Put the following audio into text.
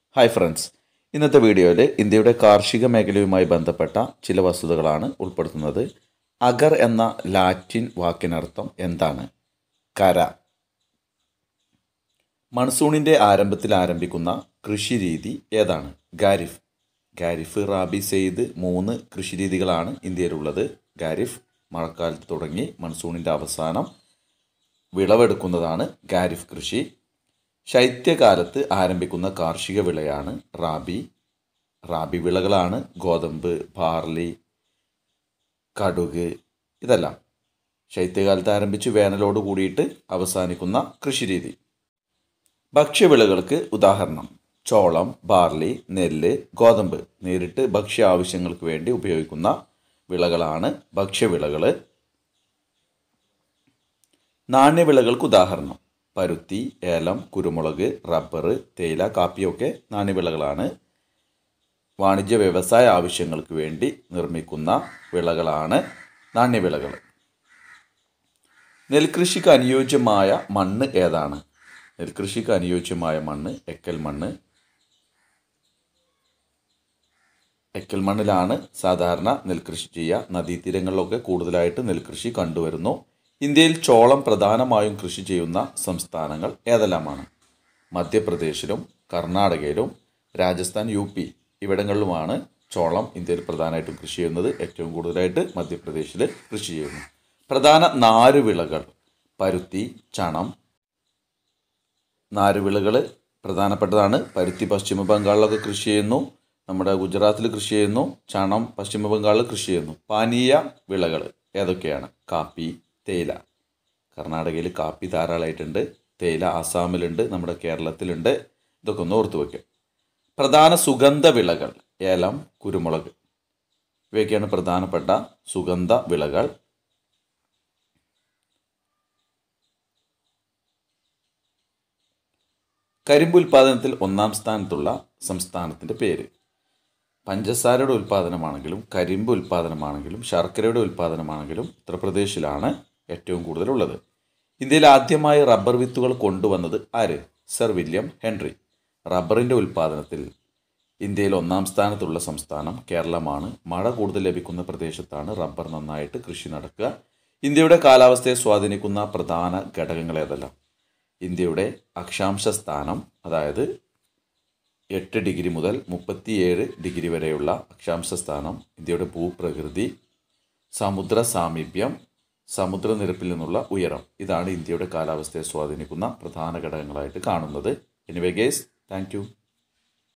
hi friends ഇന്നത്തെ വീഡിയോയിൽ ഇന്ത്യയുടെ കാർഷിക മേഖലയുമായി ബന്ധപ്പെട്ട ചില വസ്തുതകളാണ് ഉൾപ്പെടുത്തുന്നത് അഗർ എന്ന ലാറ്റിൻ വാക്കിനർത്ഥം എന്താണ് കര മൺസൂണിൻ്റെ ആരംഭത്തിൽ ആരംഭിക്കുന്ന കൃഷി രീതി ഏതാണ് ഗാരിഫ് ഗാരിഫ് റാബി സെയ്ദ് മൂന്ന് കൃഷിരീതികളാണ് ഇന്ത്യയിലുള്ളത് ഗാരിഫ് മഴക്കാലത്ത് തുടങ്ങി മൺസൂണിൻ്റെ അവസാനം വിളവെടുക്കുന്നതാണ് ഗാരിഫ് കൃഷി ശൈത്യകാലത്ത് ആരംഭിക്കുന്ന കാർഷിക വിളയാണ് റാബി റാബി വിളകളാണ് ഗോതമ്പ് ബാർലി കടുക് ഇതെല്ലാം ശൈത്യകാലത്ത് ആരംഭിച്ച് വേനലോട് കൂടിയിട്ട് അവസാനിക്കുന്ന കൃഷിരീതി ഭക്ഷ്യവിളകൾക്ക് ഉദാഹരണം ചോളം ബാർലി നെല്ല് ഗോതമ്പ് നേരിട്ട് ഭക്ഷ്യ ആവശ്യങ്ങൾക്ക് വേണ്ടി ഉപയോഗിക്കുന്ന വിളകളാണ് ഭക്ഷ്യവിളകൾ നാണ്യവിളകൾക്ക് ഉദാഹരണം പരുത്തി ഏലം കുരുമുളക് റബ്ബർ തേയില കാപ്പിയൊക്കെ നാണ്യവിളകളാണ് വാണിജ്യ വ്യവസായ ആവശ്യങ്ങൾക്ക് വേണ്ടി നിർമ്മിക്കുന്ന വിളകളാണ് നാണ്യവിളകൾ നെൽകൃഷിക്ക് അനുയോജ്യമായ മണ്ണ് ഏതാണ് നെൽകൃഷിക്ക് അനുയോജ്യമായ മണ്ണ് എക്കൽ മണ്ണ് എക്കൽ മണ്ണിലാണ് സാധാരണ നെൽകൃഷി ചെയ്യുക നദീതീരങ്ങളിലൊക്കെ കൂടുതലായിട്ട് നെൽകൃഷി കണ്ടുവരുന്നു ഇന്ത്യയിൽ ചോളം പ്രധാനമായും കൃഷി ചെയ്യുന്ന സംസ്ഥാനങ്ങൾ ഏതെല്ലാമാണ് മധ്യപ്രദേശിലും കർണാടകയിലും രാജസ്ഥാൻ യു പി ഇവിടങ്ങളിലുമാണ് ചോളം ഇന്ത്യയിൽ പ്രധാനമായിട്ടും കൃഷി ചെയ്യുന്നത് ഏറ്റവും കൂടുതലായിട്ട് മധ്യപ്രദേശിൽ കൃഷി ചെയ്യുന്നു പ്രധാന നാരുവിളകൾ പരുത്തി ചണം നാരുവിളകൾ പ്രധാനപ്പെട്ടതാണ് പരുത്തി പശ്ചിമ ബംഗാളിലൊക്കെ കൃഷി ചെയ്യുന്നു നമ്മുടെ ഗുജറാത്തിൽ കൃഷി ചെയ്യുന്നു ചണം പശ്ചിമ ബംഗാളിൽ കൃഷി ചെയ്യുന്നു പാനീയ വിളകൾ ഏതൊക്കെയാണ് കാപ്പി തേയില കർണാടകയിൽ കാപ്പി ധാരാളമായിട്ടുണ്ട് തേയില ആസാമിലുണ്ട് നമ്മുടെ കേരളത്തിലുണ്ട് ഇതൊക്കെ ഒന്ന് ഓർത്തു വയ്ക്കുക പ്രധാന സുഗന്ധ വിളകൾ ഏലം കുരുമുളക് ഇവയൊക്കെയാണ് പ്രധാനപ്പെട്ട സുഗന്ധ വിളകൾ കരിമ്പ് ഉൽപ്പാദനത്തിൽ ഒന്നാം സ്ഥാനത്തുള്ള സംസ്ഥാനത്തിൻ്റെ പേര് പഞ്ചസാരയുടെ ഉൽപ്പാദനമാണെങ്കിലും കരിമ്പ് ഉൽപ്പാദനമാണെങ്കിലും ശർക്കരയുടെ ഉൽപ്പാദനമാണെങ്കിലും ഉത്തർപ്രദേശിലാണ് ഏറ്റവും കൂടുതലുള്ളത് ഇന്ത്യയിൽ ആദ്യമായി റബ്ബർ വിത്തുകൾ കൊണ്ടുവന്നത് ആര് സർ വില്യം ഹെൻറി റബ്ബറിൻ്റെ ഉൽപ്പാദനത്തിൽ ഇന്ത്യയിൽ ഒന്നാം സ്ഥാനത്തുള്ള സംസ്ഥാനം കേരളമാണ് മഴ കൂടുതൽ ലഭിക്കുന്ന പ്രദേശത്താണ് റബ്ബർ നന്നായിട്ട് കൃഷി നടക്കുക ഇന്ത്യയുടെ കാലാവസ്ഥയെ സ്വാധീനിക്കുന്ന പ്രധാന ഘടകങ്ങൾ ഏതെല്ലാം ഇന്ത്യയുടെ അക്ഷാംശ സ്ഥാനം അതായത് എട്ട് ഡിഗ്രി മുതൽ മുപ്പത്തിയേഴ് ഡിഗ്രി വരെയുള്ള അക്ഷാംശ സ്ഥാനം ഇന്ത്യയുടെ ഭൂപ്രകൃതി സമുദ്ര സാമീപ്യം സമുദ്രനിരപ്പിൽ നിന്നുള്ള ഉയരം ഇതാണ് ഇന്ത്യയുടെ കാലാവസ്ഥയെ സ്വാധീനിക്കുന്ന പ്രധാന ഘടകങ്ങളായിട്ട് കാണുന്നത് എനിവേ ഗേസ് താങ്ക്